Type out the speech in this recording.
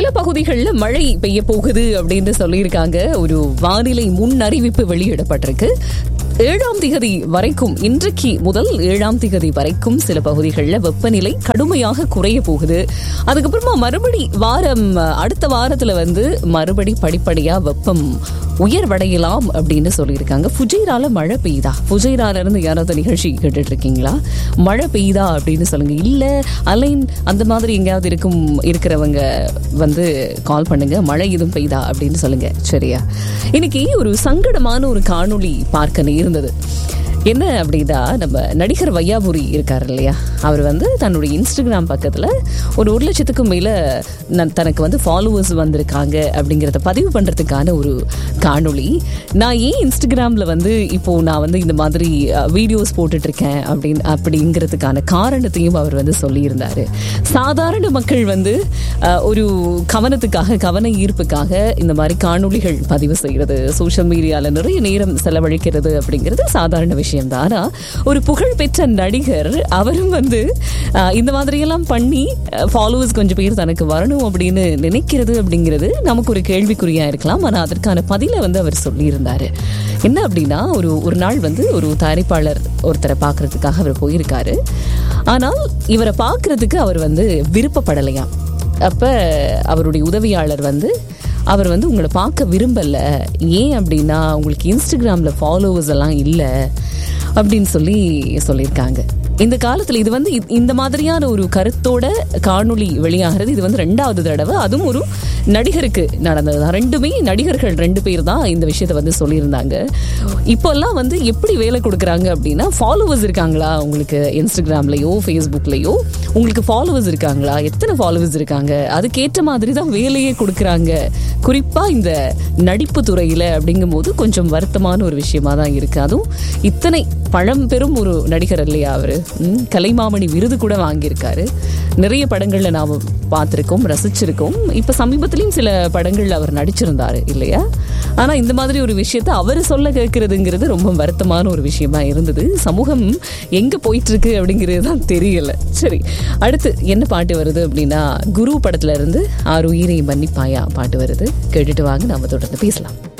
சில பகுதிகளில் மழை பெய்ய போகுது அப்படின்னு சொல்லியிருக்காங்க ஒரு வானிலை முன் அறிவிப்பு வெளியிடப்பட்டிருக்கு ஏழாம் திகதி வரைக்கும் இன்றைக்கு முதல் ஏழாம் திகதி வரைக்கும் சில பகுதிகளில் வெப்பநிலை கடுமையாக குறைய போகுது அதுக்கப்புறமா மறுபடி வாரம் அடுத்த வாரத்துல வந்து மறுபடி படிப்படியா வெப்பம் உயர்வடையலாம் அப்படின்னு சொல்லியிருக்காங்க ஃபுஜைரால மழை பெய்யுதா ஃபுஜைரால இருந்து யாராவது நிகழ்ச்சி கேட்டுட்டு இருக்கீங்களா மழை பெய்யுதா அப்படின்னு சொல்லுங்க இல்ல அலைன் அந்த மாதிரி எங்கேயாவது இருக்கும் இருக்கிறவங்க வந்து கால் பண்ணுங்க மழை எதுவும் பெய்யுதா அப்படின்னு சொல்லுங்க சரியா இன்னைக்கு ஒரு சங்கடமான ஒரு காணொளி பார்க்க நேர்ந்தது என்ன அப்படின்னா நம்ம நடிகர் வையாபுரி இருக்கார் இல்லையா அவர் வந்து தன்னுடைய இன்ஸ்டாகிராம் பக்கத்தில் ஒரு ஒரு லட்சத்துக்கும் மேலே தனக்கு வந்து ஃபாலோவர்ஸ் வந்திருக்காங்க அப்படிங்கிறத பதிவு பண்ணுறதுக்கான ஒரு காணொளி நான் ஏன் இன்ஸ்டாகிராமில் வந்து இப்போது நான் வந்து இந்த மாதிரி வீடியோஸ் போட்டுட்ருக்கேன் அப்படின்னு அப்படிங்கிறதுக்கான காரணத்தையும் அவர் வந்து சொல்லியிருந்தார் சாதாரண மக்கள் வந்து அஹ், ஒரு கவனத்துக்காக கவன ஈர்ப்புக்காக இந்த மாதிரி காணொளிகள் பதிவு செய்கிறது சோஷியல் மீடியாவில் நிறைய நேரம் செலவழிக்கிறது அப்படிங்கிறது சாதாரண விஷயம் தான் ஆனால் ஒரு புகழ்பெற்ற நடிகர் அவரும் வந்து அஹ், இந்த மாதிரியெல்லாம் பண்ணி ஃபாலோவர்ஸ் கொஞ்சம் பேர் தனக்கு வரணும் அப்படின்னு நினைக்கிறது அப்படிங்கிறது நமக்கு ஒரு கேள்விக்குறியா இருக்கலாம் ஆனால் அதற்கான பதிலை வந்து அவர் சொல்லியிருந்தாரு என்ன அப்படின்னா ஒரு ஒரு நாள் வந்து ஒரு தயாரிப்பாளர் ஒருத்தரை பார்க்கறதுக்காக அவர் போயிருக்காரு ஆனால் இவரை பார்க்கறதுக்கு அவர் வந்து விருப்பப்படலையாம் அப்ப அவருடைய உதவியாளர் வந்து அவர் வந்து உங்களை பார்க்க விரும்பல ஏன் அப்படின்னா உங்களுக்கு இன்ஸ்டாகிராமில் ஃபாலோவர்ஸ் எல்லாம் இல்லை அப்படின்னு சொல்லி சொல்லியிருக்காங்க இந்த காலத்துல இது வந்து இ- இந்த மாதிரியான ஒரு கருத்தோட காணொளி வெளியாகிறது இது வந்து ரெண்டாவது தடவை அதுவும் ஒரு நடிகருக்கு நடந்தது தான் ரெண்டுமே நடிகர்கள் ரெண்டு பேர் தான் இந்த விஷயத்தை வந்து சொல்லியிருந்தாங்க இப்போல்லாம் வந்து எப்படி வேலை கொடுக்குறாங்க அப்படின்னா ஃபாலோவர்ஸ் இருக்காங்களா உங்களுக்கு இன்ஸ்டாகிராம்லயோ ஃபேஸ்புக்லயோ உங்களுக்கு ஃபாலோவர்ஸ் இருக்காங்களா எத்தனை ஃபாலோவர்ஸ் இருக்காங்க அதுக்கேற்ற மாதிரி தான் வேலையே கொடுக்குறாங்க குறிப்பா இந்த நடிப்பு துறையில அப்படிங்கும்போது கொஞ்சம் வருத்தமான ஒரு விஷயமா தான் இருக்கு அதுவும் இத்தனை பழம்பெரும் ஒரு நடிகர் இல்லையா அவரு ம், கலைமாமணி விருது கூட வாங்கியிருக்காரு நிறைய படங்கள்ல நாம பார்த்திருக்கோம் ரசிச்சிருக்கோம் இப்ப சமீபத்திலயும் சில படங்கள்ல அவர் நடிச்சிருந்தாரு இல்லையா ஆனா இந்த மாதிரி ஒரு விஷயத்த அவர் சொல்ல கேட்கறதுங்கிறது ரொம்ப வருத்தமான ஒரு விஷயமா இருந்தது சமூகம் எங்க போயிட்டு இருக்கு அப்படிங்கிறது தான் தெரியல சரி அடுத்து என்ன பாட்டு வருது அப்படின்னா குரு படத்துல இருந்து ஆறு உயிரை மன்னிப்பாயா பாட்டு வருது கேட்டுட்டு வாங்க நாம தொடர்ந்து பேசலாம்